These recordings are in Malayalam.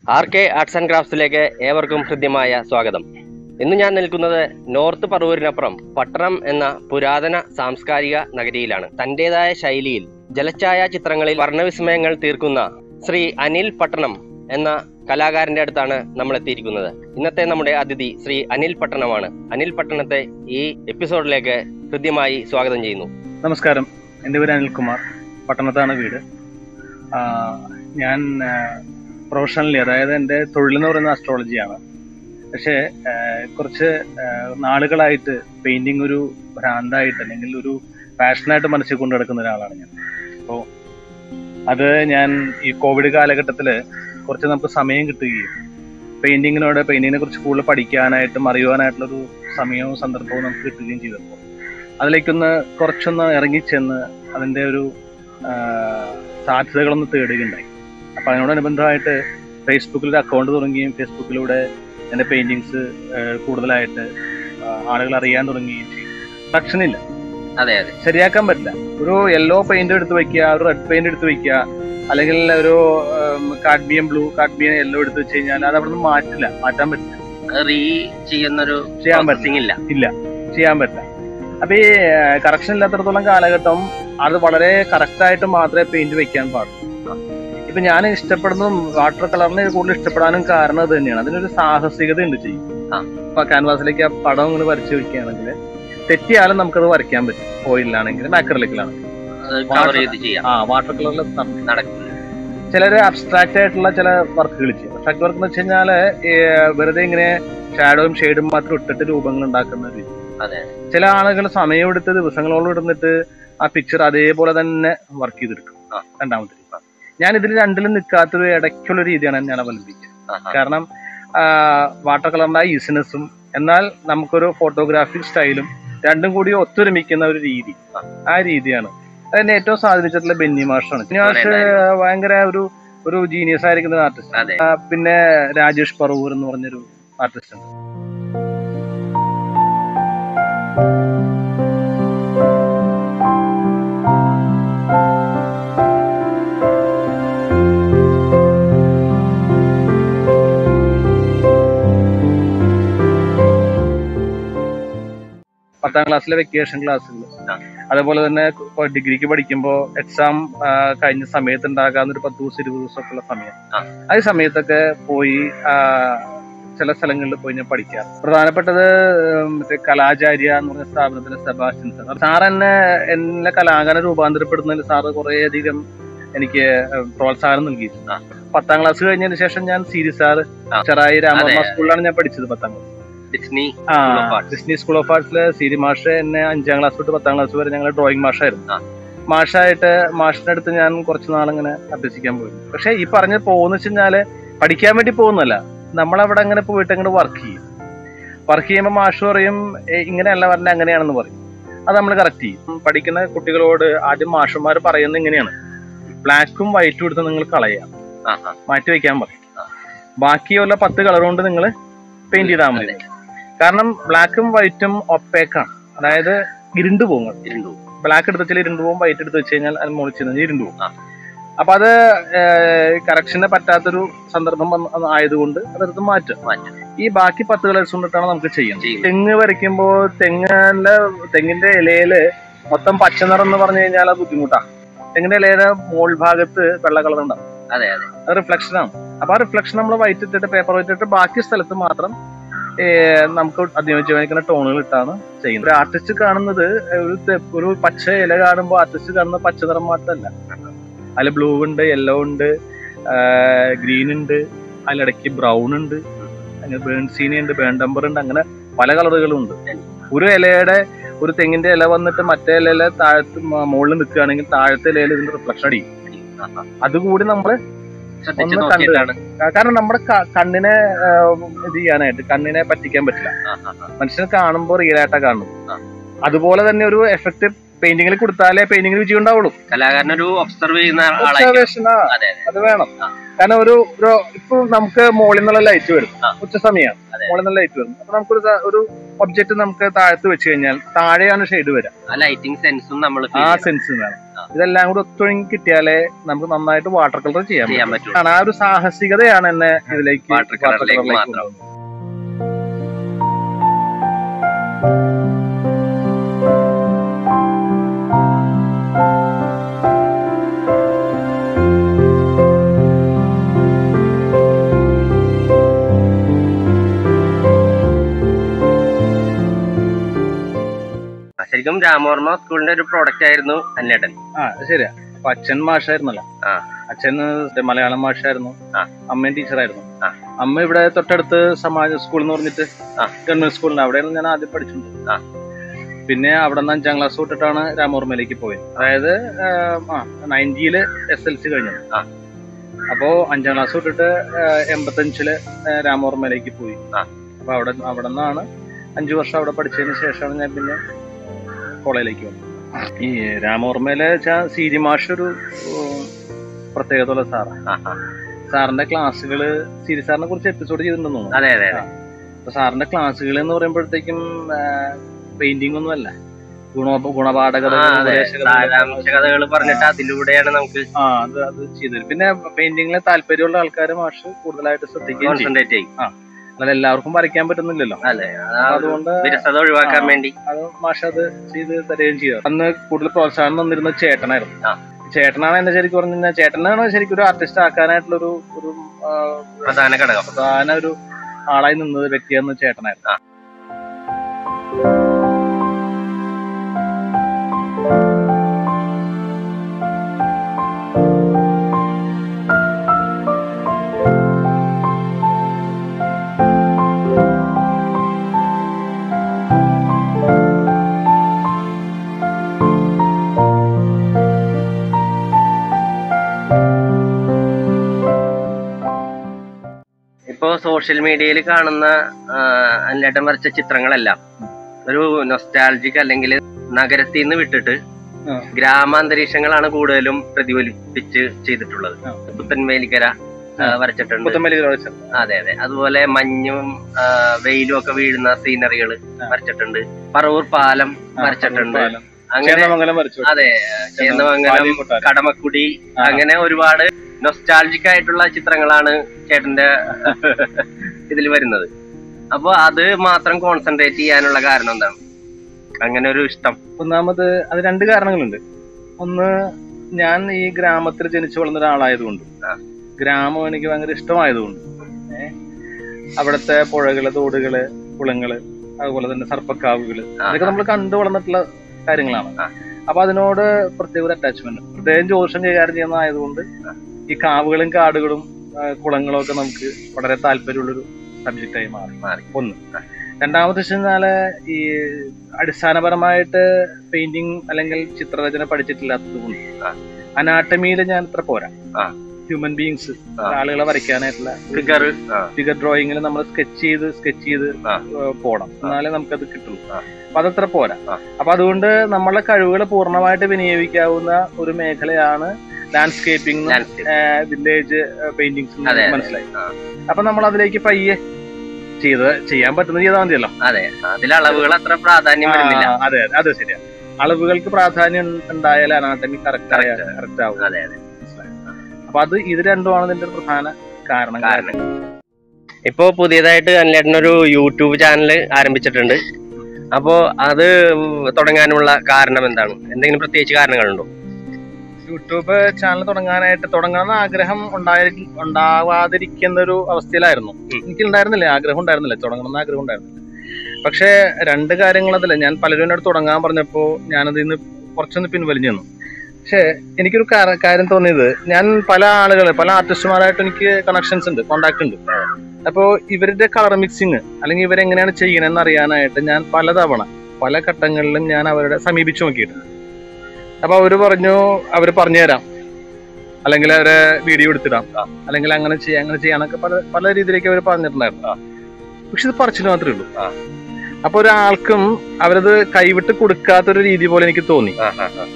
ആർ കെ ആർട്സ് ആൻഡ് ക്രാഫ്റ്റ്സിലേക്ക് ഏവർക്കും ഹൃദ്യമായ സ്വാഗതം ഇന്ന് ഞാൻ നിൽക്കുന്നത് നോർത്ത് പറവൂരിനപ്പുറം പട്ടണം എന്ന പുരാതന സാംസ്കാരിക നഗരിയിലാണ് തന്റേതായ ശൈലിയിൽ ജലഛായ ചിത്രങ്ങളിൽ വർണ്ണവിസ്മയങ്ങൾ തീർക്കുന്ന ശ്രീ അനിൽ പട്ടണം എന്ന കലാകാരന്റെ അടുത്താണ് നമ്മൾ എത്തിയിരിക്കുന്നത് ഇന്നത്തെ നമ്മുടെ അതിഥി ശ്രീ അനിൽ പട്ടണമാണ് അനിൽ പട്ടണത്തെ ഈ എപ്പിസോഡിലേക്ക് ഹൃദ്യമായി സ്വാഗതം ചെയ്യുന്നു നമസ്കാരം എൻ്റെ പേര് അനിൽകുമാർ പട്ടണത്താണ് വീട് ആ, ഞാൻ പ്രൊഫഷണലി അതായത് എൻ്റെ തൊഴിലെന്ന് പറയുന്നത് അസ്ട്രോളജിയാണ് പക്ഷേ ആ, കുറച്ച് ആ, നാളുകളായിട്ട് പെയിൻറ്റിങ് ഒരു ഭ്രാന്തായിട്ട് അല്ലെങ്കിൽ ഒരു പാഷനായിട്ട് മനസ്സിൽ കൊണ്ടു നടക്കുന്ന ഒരാളാണ് ഞാൻ അപ്പോൾ അത് ഞാൻ ഈ കോവിഡ് കാലഘട്ടത്തിൽ കുറച്ച് നമുക്ക് സമയം കിട്ടുകയും പെയിൻറ്റിങ്ങിനോട് പെയിൻറ്റിങ്ങിനെ കുറിച്ച് കൂടുതൽ പഠിക്കാനായിട്ടും അറിയുവാനായിട്ടുള്ളൊരു സമയവും സന്ദർഭവും നമുക്ക് കിട്ടുകയും ചെയ്തപ്പോൾ അതിലേക്കൊന്ന് കുറച്ചൊന്ന് ഇറങ്ങിച്ചെന്ന് അതിൻ്റെ ഒരു ആ, സാധ്യതകളൊന്ന് തേടുകയുണ്ടായി അപ്പം അതിനോടനുബന്ധമായിട്ട് ഫേസ്ബുക്കിൽ ഒരു അക്കൗണ്ട് തുടങ്ങുകയും ഫേസ്ബുക്കിലൂടെ എൻ്റെ പെയിൻറ്റിങ്സ് കൂടുതലായിട്ട് ആ, ആളുകൾ അറിയാൻ തുടങ്ങുകയും ചെയ്തു പ്രൊഡക്ഷനില്ല അതെ അതെ ശരിയാക്കാൻ പറ്റില്ല ഒരു യെല്ലോ പെയിന്റ് എടുത്ത് വെക്കുക ഒരു റെഡ് പെയിന്റ് എടുത്ത് വെക്കുക അല്ലെങ്കിൽ ഒരു കാഡ്മിയം ബ്ലൂ കാഡ്മിയം യെല്ലോ എടുത്ത് വെച്ച് കഴിഞ്ഞാൽ അത് അവിടെ നിന്ന് മാറ്റില്ല മാറ്റാൻ പറ്റില്ല റീ ചെയ്യുന്നൊരു ചെയ്യാൻ പറ്റില്ല ഇല്ല ഇല്ല ചെയ്യാൻ പറ്റില്ല അപ്പൊ ഈ കറക്ഷൻ ഇല്ലാത്തടത്തോളം കാലഘട്ടം അത് വളരെ കറക്റ്റ് ആയിട്ട് മാത്രമേ പെയിന്റ് വെക്കാൻ പാടുള്ളൂ ഇപ്പൊ ഞാൻ ഇഷ്ടപ്പെടുന്നതും വാട്ടർ കളറിനെ കൂടുതൽ ഇഷ്ടപ്പെടാനും കാരണം അത് തന്നെയാണ് അതിനൊരു സാഹസികത ഉണ്ട് ചെയ്യും ആ. ഇപ്പൊ ക്യാൻവാസിലേക്ക് ആ പടം ഇങ്ങനെ വരച്ചു വെക്കുകയാണെങ്കിൽ തെറ്റിയാലും നമുക്കത് വരയ്ക്കാൻ പറ്റും ഓയിലാണെങ്കിലും ആക്രലിക്കിലാണെങ്കിലും കവർ ചെയ്ത് ചെയ്യാം ആ വാട്ടർ കളറിൽ നടക്കില്ല ചിലര് അബ്സ്ട്രാക്റ്റ് ആയിട്ടുള്ള ചില വർക്കുകൾ ചെയ്യും അബ്സ്ട്രാക്ട് വർക്ക് എന്ന് വെച്ച് കഴിഞ്ഞാല് ഈ വെറുതെ ഇങ്ങനെ ഷാഡോയും ഷെയ്ഡും മാത്രം ഇട്ടിട്ട് രൂപങ്ങൾ ഉണ്ടാക്കുന്ന ഒരു രീതി അതെ ചില ആളുകൾ സമയമെടുത്ത് ദിവസങ്ങളോളം ഇരുന്നിട്ട് ആ പിക്ചർ അതേപോലെ തന്നെ വർക്ക് ചെയ്തെടുക്കും ആ. രണ്ടാമത്തെ രീതി ഞാൻ ഇതിൽ രണ്ടിലും നിൽക്കാത്തൊരു ഇടയ്ക്കുള്ള രീതിയാണ് ഞാൻ അവലംബിക്കുക ആഹാ. കാരണം വാട്ടർ കളറിന്റെ ആ ഈസിനെസ്സും എന്നാൽ നമുക്കൊരു ഫോട്ടോഗ്രാഫിക് സ്റ്റൈലും രണ്ടും കൂടി ഒത്തൊരുമിക്കുന്ന ഒരു രീതി ആ രീതിയാണ് അതിനെ ഏറ്റവും സ്വാധീനിച്ചിട്ടുള്ള ബെന്നി മാഷാണ് ബെന്നി മാഷ് പറയുന്നതായിരിക്കും. ഭയങ്കര ഒരു ഒരു ജീനിയസ് ആയിരിക്കുന്ന ഒരു ആർട്ടിസ്റ്റ് അതെ പിന്നെ രാജേഷ് പറവൂർ എന്ന് പറഞ്ഞൊരു ആർട്ടിസ്റ്റ് ഉണ്ട് പത്താം ക്ലാസ്സിലെ വെക്കേഷൻ ക്ലാസ്സുകൾ ആ. അതേപോലെ തന്നെ ഇപ്പൊ ഡിഗ്രിക്ക് പഠിക്കുമ്പോൾ എക്സാം കഴിഞ്ഞ സമയത്ത് ഉണ്ടാകാവുന്ന ഒരു പത്ത് ദിവസം ഇരുപത് ദിവസമൊക്കെ ഉള്ള സമയം ആ. ആ ഈ സമയത്തൊക്കെ പോയി ആ, ചില സ്ഥലങ്ങളിൽ പോയി ഞാൻ പഠിക്കാം പ്രധാനപ്പെട്ടത് ഉം, മറ്റേ കലാചാര്യ എന്ന് പറഞ്ഞ സ്ഥാപനത്തിലെ സെബാസ്റ്റ്യൻ സാർ സാർ എന്നെ എന്നെ കലാകാരൻ രൂപാന്തരപ്പെടുന്നതിൽ സാറ് കുറേയധികം എനിക്ക് ഉം, പ്രോത്സാഹനം നൽകിയിട്ടുണ്ട് പത്താം ക്ലാസ് കഴിഞ്ഞതിന് ശേഷം ഞാൻ സീരി സാറ് ആ. ചെറായി രാമവർമ്മ അതെ. സ്കൂളിലാണ് ഞാൻ പഠിച്ചത് പത്താം ക്ലാസ് ഡിസ്നി ആ School of Arts. Disney school of ആർട്സിലെ സിരി മാഷ് എന്നെ അഞ്ചാം ക്ലാസ് തൊട്ട് പത്താം ക്ലാസ് വരെ ഞങ്ങൾ ഡ്രോയിങ് മാഷായിരുന്നു ആ. മാഷായിട്ട് മാഷിന്റെ അടുത്ത് ഞാൻ കുറച്ച് നാളിങ്ങനെ അഭ്യസിക്കാൻ പോയി പക്ഷെ ഈ പറഞ്ഞ് പോകുന്ന വെച്ച് കഴിഞ്ഞാല് പഠിക്കാൻ വേണ്ടി പോകുന്നല്ല നമ്മളവിടെ അങ്ങനെ പോയിട്ട് അങ്ങോട്ട് വർക്ക് ചെയ്യും വർക്ക് ചെയ്യുമ്പോൾ മാഷ് പറയും "ഏ, ഇങ്ങനെയല്ല പറഞ്ഞ അങ്ങനെയാണെന്ന് പറയും അത് നമ്മൾ കറക്റ്റ് ചെയ്യും പഠിക്കുന്ന കുട്ടികളോട് ആദ്യം മാഷന്മാർ പറയുന്നത് ഇങ്ങനെയാണ് ബ്ലാക്കും വൈറ്റും എടുത്ത് നിങ്ങൾ കളയാം ആഹാ. മാറ്റി വെക്കാൻ പറയും ആ. ബാക്കിയുള്ള പത്ത് കളർ കൊണ്ട് നിങ്ങൾ പെയിന്റ് ചെയ്താൽ മതി കാരണം ബ്ലാക്കും വൈറ്റും ഒപ്പേക്കാണ് അതായത് ഇരുണ്ടു പോകും ഇരുണ്ടു ബ്ലാക്ക് എടുത്ത് വെച്ചാൽ ഇരുണ്ടു പോകും വൈറ്റ് എടുത്ത് വെച്ച് കഴിഞ്ഞാൽ അത് മുളിച്ച് കഴിഞ്ഞാൽ ഇരുണ്ടു പോകും ആ. അപ്പൊ അത് കറക്ഷന് പറ്റാത്തൊരു സന്ദർഭം വന്ന- ആയതുകൊണ്ട് അതെടുത്ത് മാറ്റും മാറ്റും. ഈ ബാക്കി പത്ത് കളേഴ്സ് കൊണ്ടിട്ടാണ് നമുക്ക് ചെയ്യുന്നത് ചെയ്യും. തെങ്ങ് വരയ്ക്കുമ്പോ തെങ്ങിന്റെ തെങ്ങിന്റെ ഇലയില് മൊത്തം പച്ച നിറം എന്ന് പറഞ്ഞു കഴിഞ്ഞാൽ അത് ബുദ്ധിമുട്ടാണ് തെങ്ങിന്റെ ഇലയുടെ മോൾ ഭാഗത്ത് വെള്ള കളർ ഉണ്ടാവും അതെ അതെ അത് റിഫ്ലക്ഷൻ ആണ് അപ്പൊ ആ റിഫ്ലക്ഷൻ നമ്മൾ വൈറ്റ് ഇട്ടിട്ട് പേപ്പർ വൈറ്റ് ഇട്ടിട്ട് ബാക്കി സ്ഥലത്ത് മാത്രം ഏ, നമുക്ക് അനുയോജ്യമായിരിക്കുന്ന ടോണുകൾ ഇട്ടാണ് ചെയ്യുന്നത് ഒരു ആർട്ടിസ്റ്റ് കാണുന്നത് ഒരു തെ- ഒരു പച്ച ഇല കാണുമ്പോൾ ആർട്ടിസ്റ്റ് കാണുന്ന പച്ച നിറം മാത്രമല്ല അതിൽ ബ്ലൂ ഉണ്ട് യെല്ലോ ഉണ്ട് ഗ്രീൻ ഉണ്ട് അതിലിടയ്ക്ക് ബ്രൗൺ ഉണ്ട് അങ്ങനെ ബേൺസീനി ഉണ്ട് ബേൺഡംബർ ഉണ്ട് അങ്ങനെ പല കളറുകളും ഉണ്ട് ഒരു ഇലയുടെ ഒരു തെങ്ങിന്റെ ഇല വന്നിട്ട് മറ്റേ ഇലയിലെ താഴത്ത് മ- മുകളിൽ നിൽക്കുകയാണെങ്കിൽ താഴത്തെ ഇലയിൽ ഇതിന്റെ റിഫ്ലക്ഷൻ അടിക്കും ആഹാ. അതുകൂടി നമ്മൾ ശ്രദ്ധിച്ച് ഒന്ന് നോക്കിയിട്ടാണ് കാരണം നമ്മുടെ ക- കണ്ണിനെ ആ, ഇത് ചെയ്യാനായിട്ട് കണ്ണിനെ പറ്റിക്കാൻ പറ്റില്ല ആഹാ. മനുഷ്യനെ കാണുമ്പോൾ റിയൽ ആയിട്ടാ കാണുന്നത് ആ. അതുപോലെ തന്നെ ഒരു എഫക്ട് പെയിന്റിങ്ങിൽ കൊടുത്താലേ പെയിന്റിങ്ങിൽ വിജയം ഉണ്ടാവുള്ളൂ കലാകാരനൊരു ഒബ്സർവ് ചെയ്യുന്ന ആളായിരിക്കും ഒബ്സർവേഷൻ ആ അതെ അത് വേണം ആ. കാരണം ഒരു ഒരു ഇപ്പൊ നമുക്ക് മുകളിൽ നിന്നുള്ള ലൈറ്റ് വരും ആ. ഉച്ച സമയമാണ് അതെ. മുകളിൽ നിന്നുള്ള ലൈറ്റ് വരും അപ്പൊ നമുക്കൊരു സ- ഒരു ഒബ്ജക്റ്റ് നമുക്ക് താഴത്ത് വെച്ച് കഴിഞ്ഞാൽ താഴെയാണ് ഷെയ്ഡ് വരിക ആ ലൈറ്റിംഗ് സെൻസും നമ്മൾ ആ സെൻസ് വേണം ആ. ഇതെല്ലാം കൂടി ഒത്തൊഴുങ്ങി കിട്ടിയാലേ നമുക്ക് നന്നായിട്ട് വാട്ടർ കളർ ചെയ്യാൻ ചെയ്യാൻ പറ്റും പറ്റും ആണ് ആ ഒരു സാഹസികതയാണ് എന്നെ ഇതിലേക്ക് Water colourലേക്ക് water colourലേക്ക് മാത്രം. കൊണ്ടുവന്നത്. ശരിക്കും രാമവർമ്മ സ്കൂളിന്റെ ഒരു പ്രോഡക്റ്റ് ആയിരുന്നു അന്നേട്ടൻ ആ അത് ശരിയാ അപ്പൊ അച്ഛൻ മാഷായിരുന്നല്ലോ ആ. അച്ഛൻ മലയാളം മാഷായിരുന്നു ആ. അമ്മയും ടീച്ചറായിരുന്നു ആ. അമ്മ ഇവിടെ തൊട്ടടുത്ത് സമാജ സ്കൂൾ എന്ന് പറഞ്ഞിട്ട് ആ. ഗവൺമെന്റ് സ്കൂളിൽ അവിടെയാണ് ഞാൻ ആദ്യം പഠിച്ചിട്ടുണ്ട് ആ. പിന്നെ അവിടെ നിന്ന് അഞ്ചാം ക്ലാസ് തൊട്ടിട്ടാണ് രാമവർമ്മയിലേക്ക് പോയത് അതായത് നയൻറ്റിയില് എസ് എൽ സി കഴിഞ്ഞത് ആ. അപ്പോ അഞ്ചാം ക്ലാസ് തൊട്ടിട്ട് ആഹ്, എൺപത്തഞ്ചില് ആഹ്, രാമവർമ്മയിലേക്ക് പോയി ആ. അപ്പൊ അവിടെ അവിടെ നിന്നാണ് അഞ്ചു വർഷം അവിടെ പഠിച്ചതിന് ശേഷമാണ് ഞാൻ പിന്നെ കോളേജിലേക്ക് വന്നത് ഈ രാമവർമ്മയിലെ വെച്ചാൽ സി ജി മാഷ് ഒരു ഉം, പ്രത്യേകതയുള്ള സാറാണ് ആ, ആ. സാറിന്റെ ക്ലാസ്സുകള് സി ജി സാറിനെ കുറിച്ച് എപ്പിസോഡ് ചെയ്തിട്ടുണ്ടെന്ന് തോന്നുന്നു അതെ അതെ അതെ അപ്പൊ സാറിന്റെ ക്ലാസ്സുകൾ എന്ന് പറയുമ്പോഴത്തേക്കും പെയിന്റിംഗ് ഒന്നുമല്ല ഗുണ ഗുണപാഠകത ആ, അതെ സാരാംശ കഥകൾ പറഞ്ഞിട്ട് അതിലൂടെയാണ് നമുക്ക് ആ അത് അത് ചെയ്തത് പിന്നെ പെയിന്റിങ്ങിലെ താല്പര്യമുള്ള ആൾക്കാർ മാഷ് കൂടുതലായിട്ട് ശ്രദ്ധിക്കുകയും ചെയ്യും കോൺസെൻട്രേറ്റ് ചെയ്യും അല്ലാതെ എല്ലാവർക്കും വരയ്ക്കാൻ പറ്റുന്നില്ലല്ലോ അതെ അപ്പൊ അതുകൊണ്ട് വിരസത ഒഴിവാക്കാൻ ആ. വേണ്ടി അത് മാഷ് അത് ചെയ്ത് തരുകയും ചെയ്തു അന്ന് കൂടുതൽ പ്രോത്സാഹനം തന്നിരുന്നത് ചേട്ടനായിരുന്നു ആ. ചേട്ടനാണ് എന്നെ ശരിക്കും പറഞ്ഞു കഴിഞ്ഞാൽ ചേട്ടനാണ് ശരിക്കും ഒരു ആർട്ടിസ്റ്റ് ആക്കാനായിട്ടുള്ള ഒരു ഒരു ആ, പ്രധാന ഘടകം പ്രധാന ഒരു ആളായി നിന്നത് വ്യക്തിയെന്ന് ചേട്ടനായിരുന്നു ആ. ഇപ്പോ സോഷ്യൽ മീഡിയയിൽ കാണുന്ന അന്നേട്ടൻ വരച്ച ചിത്രങ്ങളെല്ലാം ഒരു നൊസ്റ്റാൾജിക് അല്ലെങ്കിൽ നഗരത്തിൽ നിന്ന് വിട്ടിട്ട് ആ. ഗ്രാമാന്തരീക്ഷങ്ങളാണ് കൂടുതലും പ്രതിഫലിപ്പിച്ച് ചെയ്തിട്ടുള്ളത് ആ. പുത്തൻവേലിക്കര ആ, വരച്ചിട്ടുണ്ട് പുത്തമ്പലി വെച്ചത്. അതെ അതെ അതുപോലെ മഞ്ഞും ആ, വെയിലും ഒക്കെ വീഴുന്ന സീനറികൾ ആ. വരച്ചിട്ടുണ്ട് പറവൂർ പാലം ആ, വരച്ചിട്ടുണ്ട് പാലം. അങ്ങനെ ചേന്നമംഗലം വരച്ചു അതെ ചേന്നമംഗലം പാലിയം കൊട്ടാരം. കടമക്കുടി ആ. അങ്ങനെ ഒരുപാട് നൊസ്റ്റാൾജിക് ആയിട്ടുള്ള ചിത്രങ്ങളാണ് ചേട്ടന്റെ ഇതിൽ വരുന്നത് അപ്പൊ അത് മാത്രം കോൺസെൻട്രേറ്റ് ചെയ്യാനുള്ള കാരണം എന്താണ് അങ്ങനെ ഒരു ഇഷ്ടം ഒന്നാമത് അത് രണ്ട് കാരണങ്ങളുണ്ട് ഒന്ന് ഞാൻ ഈ ഗ്രാമത്തിൽ ജനിച്ചു വളർന്ന ഒരാളായതുകൊണ്ട് ആ. ഗ്രാമം എനിക്ക് ഭയങ്കര ഇഷ്ടമായതുകൊണ്ട് ഏ, അവിടുത്തെ പുഴകള് തോടുകള് കുളങ്ങള് അതുപോലെ തന്നെ സർപ്പക്കാവുകള് ആ, ഇതൊക്കെ നമ്മൾ കണ്ടു വളർന്നിട്ടുള്ള കാര്യങ്ങളാണ് ആ. അപ്പൊ അതിനോട് പ്രത്യേക ഒരു അറ്റാച്ച്മെന്റ് പ്രത്യേകം ജോഷം കൈകാര്യം ചെയ്യുന്നതായതുകൊണ്ട് ഈ കാവുകളും കാടുകളും ആ, കുളങ്ങളും ഒക്കെ നമുക്ക് വളരെ താല്പര്യമുള്ളൊരു സബ്ജക്റ്റായി മാറി മാറി. ഒന്ന് രണ്ടാമത്തെ വെച്ച് കഴിഞ്ഞാല് ഈ അടിസ്ഥാനപരമായിട്ട് പെയിന്റിങ് അല്ലെങ്കിൽ ചിത്രരചന പഠിച്ചിട്ടില്ലാത്തത് കൊണ്ട് ആ. അനാട്ടമിയിൽ ഞാൻ ഇത്ര പോരാ ആ. ഹ്യൂമൻ ബീങ്സ് ആ. ആളുകളെ വരയ്ക്കാനായിട്ടുള്ള ഫിഗർ ഫിഗർ ഡ്രോയിങ്ങിൽ നമ്മൾ സ്കെച്ച് ചെയ്ത് സ്കെച്ച് ചെയ്ത് ആ. ഏഹ് പോണം എന്നാലേ നമുക്കത് കിട്ടുള്ളൂ ആ. അപ്പൊ അതത്ര പോരാ ആ. അപ്പൊ അതുകൊണ്ട് നമ്മളെ കഴിവുകൾ പൂർണ്ണമായിട്ട് വിനിയോഗിക്കാവുന്ന ഒരു മേഖലയാണ് ലാൻഡ്സ്കേപ്പിംഗ് ലാൻഡ്സ്കേപ്പ് വില്ലേജ് പെയിന്റിങ്സ് അതെ, അതെ. മനസ്സിലായി ആ. അപ്പൊ നമ്മൾ അതിലേക്ക് പയ്യെ ചെയ്ത് ചെയ്യാൻ പറ്റുന്നത് ചെയ്താൽ മതിയല്ലോ അതെ അതിൽ അളവുകൾ അത്ര പ്രാധാന്യം വരുന്നില്ല ആ, അതെ അതെ അതെ ശരിയാ അളവുകൾക്ക് പ്രാധാന്യം ഉണ്ടായാൽ അനാട്ടമി കറക്റ്റ് ആയ Correct. കറക്റ്റ് ആവും അതെ അതെ മനസ്സിലായി. അപ്പൊ അത് ഇത് രണ്ടുമാണ് ഇതിന്റെ ഒരു പ്രധാന കാരണം കാരണം ഇപ്പോ പുതിയതായിട്ട് അനിലേട്ടനൊരു യൂട്യൂബ് ചാനൽ ആരംഭിച്ചിട്ടുണ്ട് അപ്പോ അത് തുടങ്ങാനുള്ള കാരണം എന്താണ് എന്തെങ്കിലും പ്രത്യേകിച്ച് കാരണങ്ങളുണ്ടോ യൂട്യൂബ് ചാനൽ തുടങ്ങാനായിട്ട് തുടങ്ങണമെന്ന് ആഗ്രഹം ഉണ്ടായി ഉണ്ടാവാതിരിക്കുന്ന ഒരു അവസ്ഥയിലായിരുന്നു ഉം. എനിക്ക് ഉണ്ടായിരുന്നില്ല ആഗ്രഹം ഉണ്ടായിരുന്നില്ല തുടങ്ങണമെന്ന് ആഗ്രഹം ഉണ്ടായിരുന്നില്ല പക്ഷേ രണ്ട് കാര്യങ്ങൾ അതില്ല ഞാൻ പലരും എന്നോട് തുടങ്ങാൻ പറഞ്ഞപ്പോൾ ഞാനതിൽ നിന്ന് കുറച്ചൊന്ന് പിൻവലിഞ്ഞു തന്നു പക്ഷേ എനിക്കൊരു കാര- കാര്യം തോന്നിയത് ഞാൻ പല ആളുകൾ പല ആർട്ടിസ്റ്റുമാരായിട്ട് എനിക്ക് കണക്ഷൻസ് ഉണ്ട് കോണ്ടാക്ട് ഉണ്ട് അപ്പോൾ ഇവരുടെ കളർ മിക്സിങ് അല്ലെങ്കിൽ ഇവരെങ്ങനെയാണ് ചെയ്യണമെന്ന് അറിയാനായിട്ട് ഞാൻ പലതവണ പല ഘട്ടങ്ങളിലും ഞാൻ അവരുടെ സമീപിച്ചു നോക്കിയിട്ടുണ്ട് അപ്പൊ അവര് പറഞ്ഞു അവര് പറഞ്ഞുതരാം അല്ലെങ്കിൽ അവരെ വീഡിയോ എടുത്തിടാം അല്ലെങ്കിൽ അങ്ങനെ ചെയ്യാം അങ്ങനെ ചെയ്യാന്നൊക്കെ പല പല രീതിയിലേക്ക് അവർ പറഞ്ഞിട്ടുണ്ടായിരുന്നു പക്ഷെ ഇത് പറച്ചിൽ മാത്രമേ ഉള്ളൂ ആ. അപ്പൊ ഒരാൾക്കും അവരത് കൈവിട്ട് കൊടുക്കാത്തൊരു രീതി പോലെ എനിക്ക് തോന്നി ആ, ആ, ആ.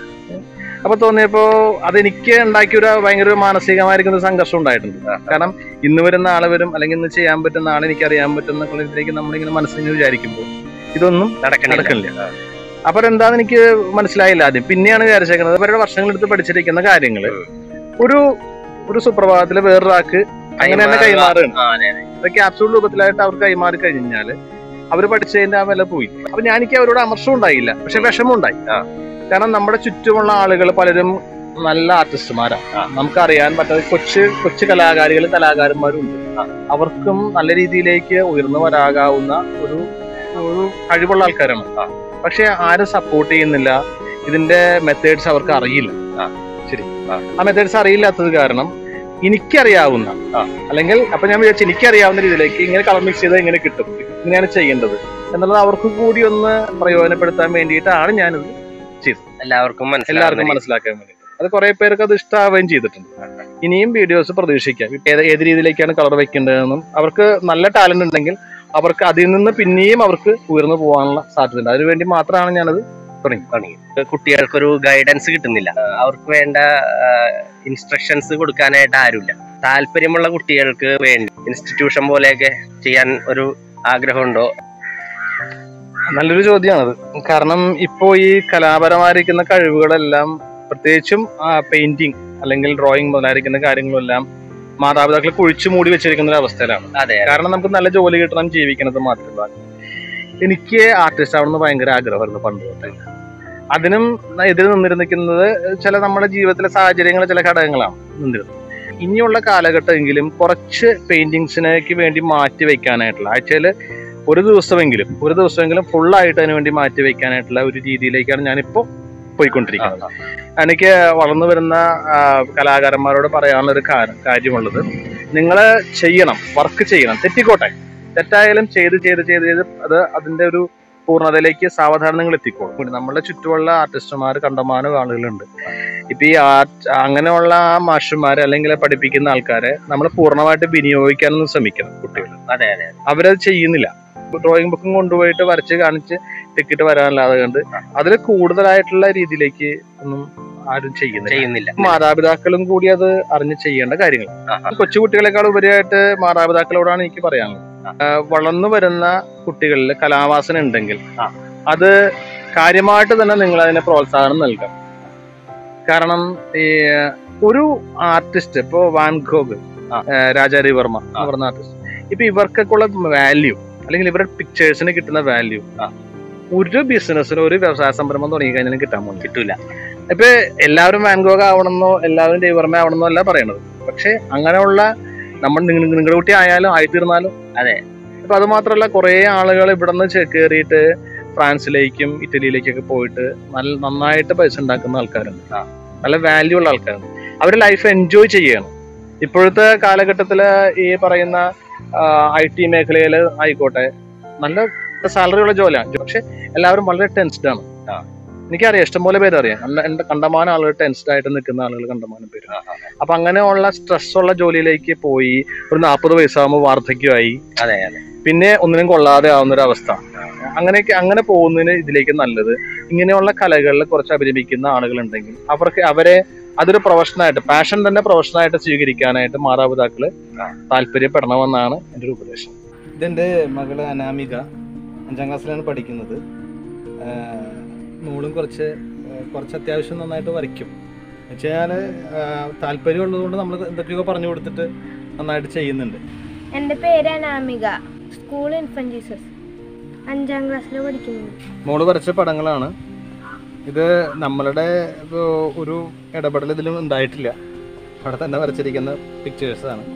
അപ്പൊ തോന്നിയപ്പോ അതെനിക്ക് ഉണ്ടാക്കിയ ഒരു ഭയങ്കര ഒരു മാനസികമായിരിക്കുന്ന ഒരു സംഘർഷം ഉണ്ടായിട്ടുണ്ട് ആ. കാരണം ഇന്ന് വരുന്ന ആള് വരും അല്ലെങ്കിൽ ഇന്ന് ചെയ്യാൻ പറ്റുന്ന ആളെ എനിക്ക് അറിയാൻ പറ്റുന്ന ഇതിലേക്ക് നമ്മളിങ്ങനെ മനസ്സിൽ വിചാരിക്കുമ്പോൾ ഇതൊന്നും നടക്കണില്ല നടക്കണില്ല. അപ്പൊ അതെന്താന്ന് എനിക്ക് മനസ്സിലായില്ല ആദ്യം പിന്നെയാണ് വിചാരിച്ചേക്കുന്നത് അവരുടെ വർഷങ്ങളെടുത്ത് പഠിച്ചിരിക്കുന്ന കാര്യങ്ങള് ഒരു ഒരു സുപ്രഭാതത്തില് വേറൊരാൾക്ക് അങ്ങനെ തന്നെ കൈമാറുകയാണ് ആ, അതെ, അതെ. അത് ക്യാപ്സൂൾ രൂപത്തിലായിട്ട് അവർക്ക് കൈമാറി കഴിഞ്ഞാല് അവര് പഠിച്ചതിന്റെ ആ വില പോയി അപ്പൊ ഞാൻ എനിക്ക് അവരോട് അമർഷം ഉണ്ടായില്ല പക്ഷെ വിഷമം ഉണ്ടായി ആ. കാരണം നമ്മുടെ ചുറ്റുമുള്ള ആളുകൾ പലരും നല്ല ആർട്ടിസ്റ്റുമാരാണ് ആ. നമുക്കറിയാൻ പറ്റാത്ത കൊച്ചു കൊച്ചു കലാകാരികളും കലാകാരന്മാരും ഉണ്ട് അവർക്കും നല്ല രീതിയിലേക്ക് ഉയർന്നു വരാകാവുന്ന ഒരു ഒരു കഴിവുള്ള ആൾക്കാരാണ് ആ. പക്ഷെ ആരും സപ്പോർട്ട് ചെയ്യുന്നില്ല ഇതിന്റെ മെത്തേഡ്സ് അവർക്ക് അറിയില്ല ആ. ശരി ആ. ആ മെത്തേഡ്സ് അറിയില്ലാത്തത് കാരണം എനിക്കറിയാവുന്ന ആ. അല്ലെങ്കിൽ അപ്പൊ ഞാൻ വിചാരിച്ചു എനിക്കറിയാവുന്ന രീതിയിലേക്ക് ഇങ്ങനെ കളർ മിക്സ് ചെയ്താൽ ഇങ്ങനെ കിട്ടും ഇങ്ങനെയാണ് ചെയ്യേണ്ടത് എന്നുള്ളത് അവർക്ക് കൂടി ഒന്ന് പ്രയോജനപ്പെടുത്താൻ വേണ്ടിയിട്ടാണ് ഞാനിത് എല്ലാവർക്കും എല്ലാവർക്കും മനസ്സിലാവും മനസ്സിലാക്കാൻ വേണ്ടി അത് കുറെ പേർക്ക് അത് ഇഷ്ടാവുകയും ചെയ്തിട്ടുണ്ട് ഇനിയും വീഡിയോസ് പ്രതീക്ഷിക്കാം ഏത് ഏത് രീതിയിലേക്കാണ് കളർ വെക്കേണ്ടതെന്നും അവർക്ക് നല്ല ടാലന്റ് ഉണ്ടെങ്കിൽ അവർക്ക് അതിൽ നിന്ന് പിന്നെയും അവർക്ക് ഉയർന്നു പോകാനുള്ള സാധ്യതയുണ്ട് അതിനുവേണ്ടി മാത്രമാണ് ഞാനത് തുടങ്ങി കുട്ടികൾക്കൊരു ഗൈഡൻസ് കിട്ടുന്നില്ല അവർക്ക് വേണ്ട ഇൻസ്ട്രക്ഷൻസ് കൊടുക്കാനായിട്ട് ആരുമില്ല താല്പര്യമുള്ള കുട്ടികൾക്ക് വേണ്ടി ഇൻസ്റ്റിറ്റ്യൂഷൻ പോലെയൊക്കെ ചെയ്യാൻ ഒരു ആഗ്രഹമുണ്ടോ നല്ലൊരു ചോദ്യമാണത് കാരണം ഇപ്പോ ഈ കലാപരമായിരിക്കുന്ന കഴിവുകളെല്ലാം പ്രത്യേകിച്ചും പെയിന്റിങ് അല്ലെങ്കിൽ ഡ്രോയിങ് മുതലായിരിക്കുന്ന കാര്യങ്ങളെല്ലാം മാതാപിതാക്കളെ കുഴിച്ചു മൂടി വെച്ചിരിക്കുന്ന ഒരു അവസ്ഥയിലാണ് അതെ കാരണം നമുക്ക് നല്ല ജോലി കിട്ടണം ജീവിക്കണത് മാത്രമല്ല എനിക്ക് ആർട്ടിസ്റ്റ് ആവണമെന്ന് ഭയങ്കര ആഗ്രഹമായിരുന്നു പണ്ട് തൊട്ടേ അതിനും എതിര് നിന്നിരുന്നിരിക്കുന്നത് ചില നമ്മുടെ ജീവിതത്തിലെ സാഹചര്യങ്ങൾ ചില ഘടകങ്ങളാണ് നിന്നിരുന്നത് ഇനിയുള്ള കാലഘട്ടമെങ്കിലും കുറച്ച് പെയിന്റിങ്സിനേക്ക് വേണ്ടി മാറ്റി വെക്കാനായിട്ടുള്ള ആഴ്ചയിൽ ഒരു ദിവസമെങ്കിലും ഒരു ദിവസമെങ്കിലും ഫുള്ളായിട്ട് അതിന് വേണ്ടി മാറ്റി വെക്കാനായിട്ടുള്ള ഒരു രീതിയിലേക്കാണ് ഞാനിപ്പോൾ പോയിക്കൊണ്ടിരിക്കുന്നത് എനിക്ക് വളർന്നു വരുന്ന ആ, കലാകാരന്മാരോട് പറയാനുള്ള ഒരു കാര്യം കാര്യമുള്ളത് നിങ്ങൾ ചെയ്യണം വർക്ക് ചെയ്യണം തെറ്റിക്കോട്ടെ തെറ്റായാലും ചെയ്ത് ചെയ്ത് ചെയ്ത് ചെയ്ത് അത് അതിന്റെ ഒരു പൂർണ്ണതയിലേക്ക് സാവധാനം നിങ്ങൾ എത്തിക്കോളും പിന്നെ നമ്മളുടെ ചുറ്റുമുള്ള ആർട്ടിസ്റ്റുമാർ കണ്ടമാനം ആളുകളുണ്ട് ഇപ്പൊ ഈ ആർട്ട് അങ്ങനെയുള്ള ആ മാഷുമാരെ അല്ലെങ്കിൽ പഠിപ്പിക്കുന്ന ആൾക്കാരെ നമ്മൾ പൂർണ്ണമായിട്ട് വിനിയോഗിക്കാനൊന്നും ശ്രമിക്കണം കുട്ടികൾ അതെ അതെ അവരത് ചെയ്യുന്നില്ല ഡ്രോയിങ് ബുക്കും കൊണ്ടുപോയിട്ട് വരച്ച് കാണിച്ച് ടിക്കറ്റ് വരാനല്ലാതെ കണ്ട് അതിൽ കൂടുതലായിട്ടുള്ള രീതിയിലേക്ക് ഒന്നും ആരും ചെയ്യുന്നില്ല ചെയ്യുന്നില്ല മാതാപിതാക്കളും കൂടി അത് അറിഞ്ഞ് ചെയ്യേണ്ട കാര്യങ്ങൾ ആഹാ. കൊച്ചു കുട്ടികളെക്കാൾ ഉപരിയായിട്ട് മാതാപിതാക്കളോടാണ് എനിക്ക് പറയാനുള്ളത് ആ, വളർന്നു വരുന്ന കുട്ടികളിൽ കലാവാസന ഉണ്ടെങ്കിൽ ആ. അത് കാര്യമായിട്ട് തന്നെ നിങ്ങൾ അതിനെ പ്രോത്സാഹനം നൽകാം കാരണം ഈ ഒരു ആർട്ടിസ്റ്റ് ഇപ്പോ വാൻഗോഗ് ആ. രാജാരിവർമ്മ ആ. എന്ന് പറഞ്ഞ ആർട്ടിസ്റ്റ് ഇപ്പൊ ഇവർക്കൊക്കെ ഉള്ള വാല്യൂ അല്ലെങ്കിൽ ഇവരുടെ പിക്ചേഴ്സിന് കിട്ടുന്ന വാല്യൂ ആ. ഒരു ബിസിനസ്സിന് ഒരു വ്യവസായ സംരംഭം തുടങ്ങി കഴിഞ്ഞാൽ കിട്ടാൻ പോകുന്നു കിട്ടൂല ഇപ്പൊ എല്ലാവരും വാൻഗോഗ് ആവണമെന്നോ എല്ലാവരും ദൈവർമ്മ ആവണമെന്നോ അല്ല പറയണത് പക്ഷെ അങ്ങനെയുള്ള നമ്മൾ നിങ്ങളുടെ കുട്ടി ആയാലും ആയിത്തീർന്നാലും അതെ. ഇപ്പൊ അത് മാത്രമല്ല കുറെ ആളുകൾ ഇവിടെ നിന്ന് കയറിയിട്ട് ഫ്രാൻസിലേക്കും ഇറ്റലിയിലേക്കൊക്കെ പോയിട്ട് നല്ല നന്നായിട്ട് പൈസ ഉണ്ടാക്കുന്ന ആൾക്കാരുണ്ട് ആ. നല്ല വാല്യൂ ഉള്ള ആൾക്കാരുണ്ട് അവര് ലൈഫ് എൻജോയ് ചെയ്യണം ഇപ്പോഴത്തെ കാലഘട്ടത്തില് ഈ പറയുന്ന ഐ ടി മേഖലയിൽ ആയിക്കോട്ടെ നല്ല സാലറി ഉള്ള ജോലിയാണ് പക്ഷെ എല്ലാവരും വളരെ ടെൻസ്ഡ് ആണ് ആ. എനിക്കറിയാം ഇഷ്ടംപോലെ പേര് അറിയാം എന്ന- എന്റെ കണ്ടമാനം ആളുകൾ ടെൻസ്ഡ് ആയിട്ട് നിൽക്കുന്ന ആളുകൾ കണ്ടമാനം പേര് അപ്പൊ അങ്ങനെയുള്ള സ്ട്രെസ് ഉള്ള ജോലിയിലേക്ക് പോയി ഒരു നാൽപ്പത് വയസ്സാകുമ്പോൾ വാർദ്ധക്യമായി അതെ അതെ പിന്നെ ഒന്നിനും കൊള്ളാതെ ആവുന്ന ഒരു അവസ്ഥ അങ്ങനെയൊക്കെ അങ്ങനെ പോകുന്നതിന് ഇതിലേക്ക് നല്ലത് ഇങ്ങനെയുള്ള കലകളിൽ കുറച്ച് അഭിനയിക്കുന്ന ആളുകളുണ്ടെങ്കിൽ അവർക്ക് അവരെ അതൊരു പ്രൊഫഷനായിട്ട് പാഷൻ തന്നെ പ്രൊഫഷനായിട്ട് സ്വീകരിക്കാനായിട്ട് മാതാപിതാക്കള് താല്പര്യപ്പെടണമെന്നാണ് എൻ്റെ ഒരു ഉപദേശം ഇതെൻ്റെ മകള് അനാമിക അഞ്ചാം ക്ലാസ്സിലാണ് പഠിക്കുന്നത് ആഹ് മോളും കുറച്ച് ആഹ് കുറച്ച് അത്യാവശ്യം നന്നായിട്ട് വരയ്ക്കും വെച്ചാൽ താല്പര്യം ഉള്ളതുകൊണ്ട് നമ്മൾ എന്തൊക്കെയോ പറഞ്ഞു കൊടുത്തിട്ട് നന്നായിട്ട് ചെയ്യുന്നുണ്ട് എൻ്റെ പേര് അനാമിക സ്കൂൾ ഇൻഫൻ ജീസസ് അഞ്ചാം ക്ലാസ്സിൽ പഠിക്കുന്നു മോള് വരച്ച പടങ്ങളാണ് ഇത് നമ്മളുടെ ഇപ്പൊ ഒരു ഇടപെടൽ ഇതിലും ഉണ്ടായിട്ടില്ല അവിടെ തന്നെ വരച്ചിരിക്കുന്ന പിക്ചേഴ്സാണ്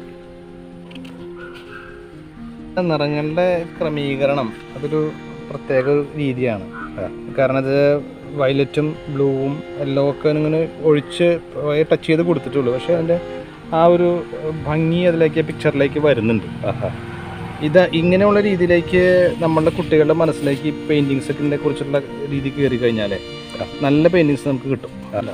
നിറങ്ങളുടെ ക്രമീകരണം അതൊരു പ്രത്യേക ഒരു രീതിയാണ് കാരണം ഇത് വയലറ്റും ബ്ലൂവും എല്ലോ ഒക്കെ ഇങ്ങനെ ഒഴിച്ച് ടച്ച് ചെയ്ത് കൊടുത്തിട്ടുള്ളൂ പക്ഷെ അതിൻ്റെ ആ ഒരു ഭംഗി അതിലേക്ക് പിക്ചറിലേക്ക് വരുന്നുണ്ട് ഇത് ഇങ്ങനെയുള്ള രീതിയിലേക്ക് നമ്മളുടെ കുട്ടികളുടെ മനസ്സിലേക്ക് പെയിന്റിങ്സിനെ കുറിച്ചുള്ള രീതി കയറി കഴിഞ്ഞാൽ നല്ല പെയിന്റിങ്സ് നമുക്ക് കിട്ടും അല്ല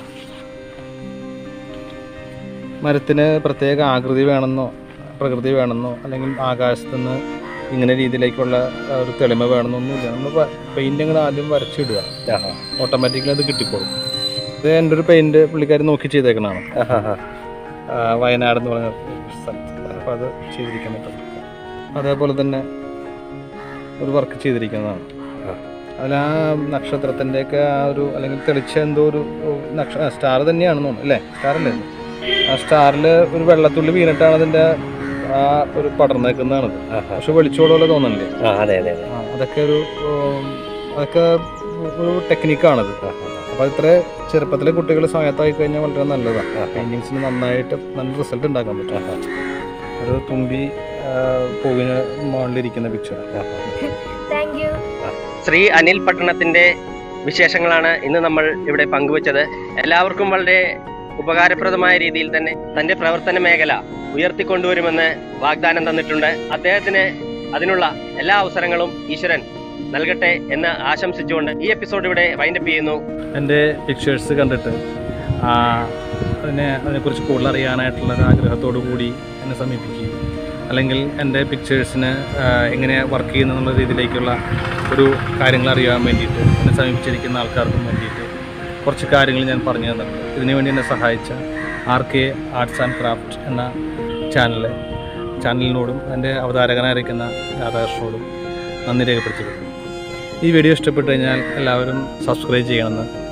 മരത്തിന് പ്രത്യേക ആകൃതി വേണമെന്നോ പ്രകൃതി വേണമെന്നോ അല്ലെങ്കിൽ ആകാശത്തുനിന്ന് ഇങ്ങനെ രീതിയിലേക്കുള്ള ആ, ഒരു തെളിമ വേണമെന്നൊന്നുമില്ല നമ്മൾ പെയിന്റ് അങ്ങനെ ആദ്യം വരച്ചിടുക ഓട്ടോമാറ്റിക്കലി അത് കിട്ടിക്കോളും ഇത് എൻ്റെ ഒരു പെയിന്റ് പുള്ളിക്കാരി നോക്കി ചെയ്തേക്കണതാണ് ആ, വയനാട് എന്ന് പറഞ്ഞ സ്ഥലത്ത് അപ്പോൾ അത് ചെയ്തിരിക്കാൻ പറ്റും അതേപോലെ തന്നെ ഒരു വർക്ക് ചെയ്തിരിക്കുന്നതാണ് അതിൽ ആ നക്ഷത്രത്തിൻ്റെയൊക്കെ ആ ഒരു അല്ലെങ്കിൽ തെളിച്ച എന്തോ ഒരു നക്ഷ സ്റ്റാർ തന്നെയാണെന്ന് തോന്നുന്നു അല്ലേ സ്റ്റാറല്ലേ ഇത്? ആ സ്റ്റാറിൽ ഒരു വെള്ളത്തുള്ളി വീണിട്ടാണ് അതിൻ്റെ ആ ഒരു പടർന്നു നിൽക്കുന്നതാണത് പക്ഷെ വെളിച്ചോടുപോലെ തോന്നുന്നില്ലേ ആ അതെ അതെ അതെ ആ, അതൊക്കെ ഒരു ഉം, അതൊക്കെ ഒരു ടെക്നിക്കാണത് അപ്പോൾ ഇത്ര ചെറുപ്പത്തിലെ കുട്ടികൾ സ്വായത്തമായി കഴിഞ്ഞാൽ വളരെ നല്ലതാണ് പെയിൻറ്റിങ്സിന് നന്നായിട്ട് നല്ല റിസൾട്ട് ഉണ്ടാക്കാൻ പറ്റും ഒരു തുമ്പി ആ, പൂവിന് മുകളിലിരിക്കുന്ന picture thank you Shri Anil പട്ടണത്തിന്റെ വിശേഷങ്ങളാണ് ഇന്ന് നമ്മൾ ഇവിടെ പങ്കുവച്ചത് എല്ലാവർക്കും വളരെ ഉപകാരപ്രദമായ രീതിയിൽ തന്നെ തന്റെ പ്രവർത്തന മേഖല ഉയർത്തിക്കൊണ്ടുവരുമെന്ന് വാഗ്ദാനം തന്നിട്ടുണ്ട് അദ്ദേഹത്തിന് അതിനുള്ള എല്ലാ അവസരങ്ങളും ഈശ്വരൻ നൽകട്ടെ എന്ന് ആശംസിച്ചുകൊണ്ട് ഈ എപ്പിസോഡ് ഇവിടെ വൈൻഡപ്പ് ചെയ്യുന്നു എൻ്റെ പിക്ചേഴ്സ് കണ്ടിട്ട് ആ, അതിനെ അതിനെക്കുറിച്ച് കൂടുതൽ അറിയാനായിട്ടുള്ള ഒരു ആഗ്രഹത്തോടു കൂടി എന്നെ സമീപിക്കുകയും അല്ലെങ്കിൽ എൻ്റെ പിക്ചേഴ്സിന് എങ്ങനെ വർക്ക് ചെയ്യുന്നു എന്നുള്ള രീതിയിലേക്കുള്ള ഒരു കാര്യങ്ങൾ അറിയാൻ വേണ്ടിയിട്ട് എന്നെ സമീപിച്ചിരിക്കുന്ന ആൾക്കാർക്കും വേണ്ടിയിട്ട് കുറച്ച് കാര്യങ്ങൾ ഞാൻ പറഞ്ഞു തന്നിട്ടുണ്ട് ഇതിനു വേണ്ടി എന്നെ സഹായിച്ച R K arts and craft എന്ന ചാനൽ ചാനലിനോടും എൻ്റെ അവതാരകനായിരിക്കുന്ന രാധാകൃഷ്ണനോടും നന്ദി രേഖപ്പെടുത്തിക്കൊടുക്കുന്നു ഈ വീഡിയോ ഇഷ്ടപ്പെട്ടു കഴിഞ്ഞാൽ എല്ലാവരും സബ്സ്ക്രൈബ് ചെയ്യണമെന്ന്